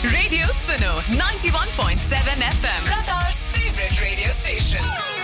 Radio Suno 91.7 FM, Qatar's favorite radio station.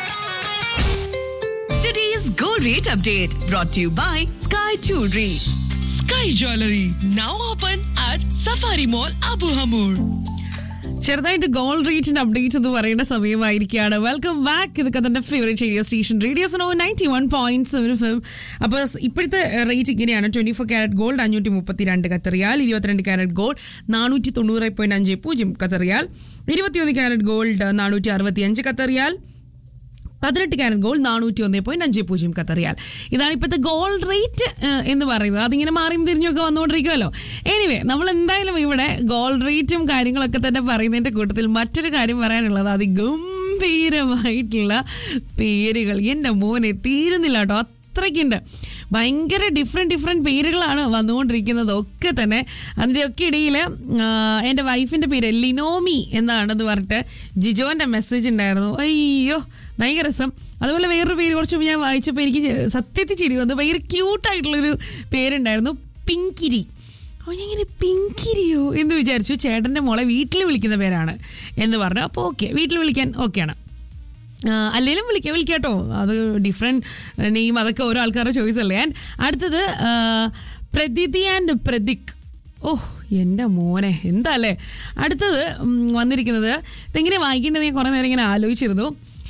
Today's gold rate update brought to you by Sky Jewelry. Sky Jewelry now open at Safari Mall Abu Hamur. ചെറുതായിട്ട് gold റേറ്റിന്റെ update എന്ന് പറയുന്ന സമയമായിരിക്കുകയാണ് welcome back ഇതൊക്കെ തന്നെ favourite radio station radios no ninety one point seven FM അപ്പോൾ ഇപ്പോഴത്തെ rate ഇങ്ങനെയാണ് ട്വന്റി ഫോർ ക്യാരറ്റ് ഗോൾഡ് അഞ്ഞൂറ്റി മുപ്പത്തി രണ്ട് കത്തറിയാൽ ഇരുപത്തിരണ്ട് ക്യാരറ്റ് ഗോൾഡ് നാനൂറ്റി തൊണ്ണൂറ് പോയിന്റ് അഞ്ച് പൂജ്യം കത്തറിയാൽ ഇരുപത്തിയൊന്ന് ക്യാരറ്റ് ഗോൾഡ് നാനൂറ്റി അറുപത്തി അഞ്ച് കത്തറിയാൽ പതിനെട്ട് ക്യാരറ്റ് ഗോൾഡ് നാനൂറ്റി ഒന്ന് പോയിന്റ് അഞ്ച് പൂജ്യം കത്തറിയാൽ ഇതാണ് ഇപ്പോഴത്തെ ഗോൾഡ് റേറ്റ് എന്ന് പറയുന്നത് അതിങ്ങനെ മാറിയും തിരിഞ്ഞൊക്കെ വന്നുകൊണ്ടിരിക്കുമല്ലോ എനിവേ നമ്മൾ എന്തായാലും ഇവിടെ ഗോൾഡ് റേറ്റും കാര്യങ്ങളൊക്കെ തന്നെ പറയുന്നതിന്റെ കൂട്ടത്തിൽ മറ്റൊരു കാര്യം പറയാനുള്ളത് അതിഗംഭീരമായിട്ടുള്ള പേരുകൾ എൻ്റെ മോനെ തീരുന്നില്ല കേട്ടോ അത്രയ്ക്കുണ്ട് ഭയങ്കര ഡിഫറെൻറ്റ് ഡിഫറെൻറ്റ് പേരുകളാണ് വന്നുകൊണ്ടിരിക്കുന്നത് ഒക്കെ തന്നെ അതിൻ്റെ ഒക്കെ ഇടയിൽ എൻ്റെ വൈഫിൻ്റെ പേര് ലിനോമി എന്നാണെന്ന് പറഞ്ഞിട്ട് ജിജോൻ്റെ മെസ്സേജ് ഉണ്ടായിരുന്നു അയ്യോ ഭയങ്കര രസം അതുപോലെ വേറൊരു പേര് കുറച്ച് മുമ്പ് ഞാൻ വായിച്ചപ്പോൾ എനിക്ക് സത്യത്തിൽ ചിരി വന്നു ഭയങ്കര ക്യൂട്ടായിട്ടുള്ളൊരു പേരുണ്ടായിരുന്നു പിങ്കിരി അപ്പോൾ ഞാൻ ഇങ്ങനെ പിങ്കിരിയോ എന്ന് വിചാരിച്ചു ചേട്ടൻ്റെ മോളെ വീട്ടിൽ വിളിക്കുന്ന പേരാണ് എന്ന് പറഞ്ഞു അപ്പോൾ ഓക്കെ വീട്ടിൽ വിളിക്കാൻ ഓക്കെയാണ് അല്ലെങ്കിലും വിളിക്കാം വിളിക്കാട്ടോ അത് ഡിഫറെൻറ്റ് നെയിം അതൊക്കെ ഓരോ ആൾക്കാരുടെ ചോയ്സ് അല്ലേ ആൻഡ് അടുത്തത് ആ, പ്രദിതി ആൻഡ് പ്രദിക് ഓഹ് എൻ്റെ മോനെ എന്താ അല്ലേ അടുത്തത് ഉം, വന്നിരിക്കുന്നത് ഇതെങ്ങനെ വായിക്കേണ്ടത് ഞാൻ കുറേ നേരം ഇങ്ങനെ ആലോചിച്ചിരുന്നു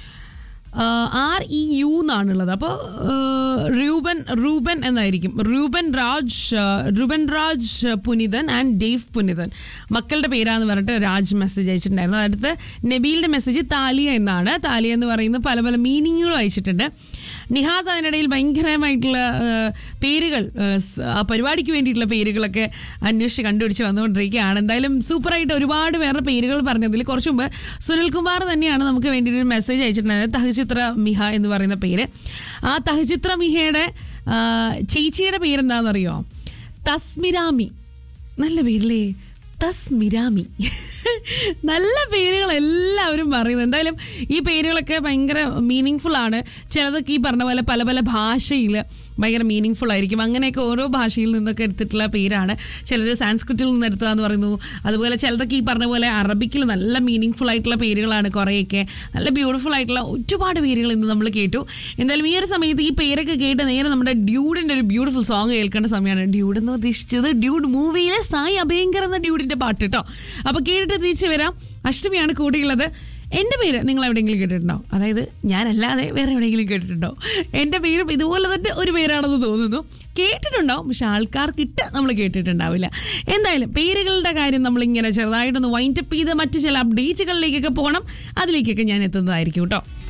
ആർ ഇ യു എന്നാണുള്ളത് അപ്പോൾ റൂബൻ റൂബൻ എന്നായിരിക്കും റൂബൻ രാജ് ആ, Ruben Raj Punithan and Dave Punithan മക്കളുടെ പേരാന്ന് പറഞ്ഞിട്ട് രാജ് മെസ്സേജ് അയച്ചിട്ടുണ്ടായിരുന്നു അടുത്ത് നബീലിന്റെ മെസ്സേജ് താലിയ എന്നാണ് താലിയ എന്ന് പറയുന്നത് പല പല മീനിങ്ങുകളും അയച്ചിട്ടുണ്ട് നിഹാസ് അതിനിടയിൽ ഭയങ്കരമായിട്ടുള്ള ആ, പേരുകൾ ആ, സ്- ആ പരിപാടിക്ക് വേണ്ടിയിട്ടുള്ള പേരുകളൊക്കെ അന്വേഷിച്ച് കണ്ടുപിടിച്ച് വന്നുകൊണ്ടിരിക്കുകയാണ് എന്തായാലും സൂപ്പറായിട്ട് ഒരുപാട് പേരുടെ പേരുകൾ പറഞ്ഞതിൽ കുറച്ച് മുമ്പ് സുനിൽകുമാർ തന്നെയാണ് നമുക്ക് വേണ്ടിയിട്ട് മെസ്സേജ് അയച്ചിട്ടുണ്ടായത് തഹചിത്ര മിഹ എന്ന് പറയുന്ന പേര് ആ തഹചിത്ര മിഹയുടെ ആ, ചേച്ചിയുടെ പേരെന്താണെന്നറിയോ തസ്മിരാമി നല്ല പേരില്ലേ തസ്മിരാമി നല്ല പേരുകൾ എല്ലാവരും പറയുന്നത് എന്തായാലും ഈ പേരുകളൊക്കെ ഭയങ്കര മീനിങ് ഫുൾ ആണ് ചിലതൊക്കെ ഈ പറഞ്ഞ പോലെ പല പല ഭാഷയിൽ ഭയങ്കര മീനിങ് ഫുൾ ആയിരിക്കും അങ്ങനെയൊക്കെ ഓരോ ഭാഷയിൽ നിന്നൊക്കെ എടുത്തിട്ടുള്ള പേരാണ് ചിലർ സാൻസ്ക്രിറ്റിൽ നിന്ന് എടുത്തതാന്ന് പറയുന്നു അതുപോലെ ചിലതൊക്കെ ഈ പറഞ്ഞ പോലെ അറബിക്കിൽ നല്ല മീനിങ് ഫുൾ ആയിട്ടുള്ള പേരുകളാണ് കുറേയൊക്കെ നല്ല ബ്യൂട്ടിഫുൾ ആയിട്ടുള്ള ഒരുപാട് പേരുകൾ ഇന്ന് നമ്മൾ കേട്ടു എന്തായാലും ഈ ഒരു സമയത്ത് ഈ പേരൊക്കെ കേട്ട് നേരെ നമ്മുടെ ഡ്യൂഡിന്റെ ഒരു ബ്യൂട്ടിഫുൾ സോങ് കേൾക്കേണ്ട സമയമാണ് ഡ്യൂഡ് എന്ന് ഉദ്ദേശിച്ചത് ഡ്യൂഡ് മൂവിയിലെ സായി അഭയങ്കർ എന്ന ഡ്യൂഡിന്റെ പാട്ട് കേട്ടോ അപ്പൊ കേട്ടിട്ട് തിരിച്ചു വരാം അഷ്ടമിയാണ് കൂടിയുള്ളത് എൻ്റെ പേര് നിങ്ങൾ എവിടെയെങ്കിലും കേട്ടിട്ടുണ്ടോ അതായത് ഞാനല്ലാതെ വേറെ എവിടെയെങ്കിലും കേട്ടിട്ടുണ്ടോ എൻ്റെ പേരും ഇതുപോലെ തന്നെ ഒരു പേരാണെന്ന് തോന്നുന്നു കേട്ടിട്ടുണ്ടാവും പക്ഷെ ആൾക്കാർക്കിട്ട് നമ്മൾ കേട്ടിട്ടുണ്ടാവില്ല എന്തായാലും പേരുകളുടെ കാര്യം നമ്മളിങ്ങനെ ചെറുതായിട്ടൊന്ന് വൈൻഡപ്പ് ചെയ്ത് മറ്റ് ചില അപ്ഡേറ്റുകളിലേക്കൊക്കെ പോകണം അതിലേക്കൊക്കെ ഞാൻ എത്തുന്നതായിരിക്കും കേട്ടോ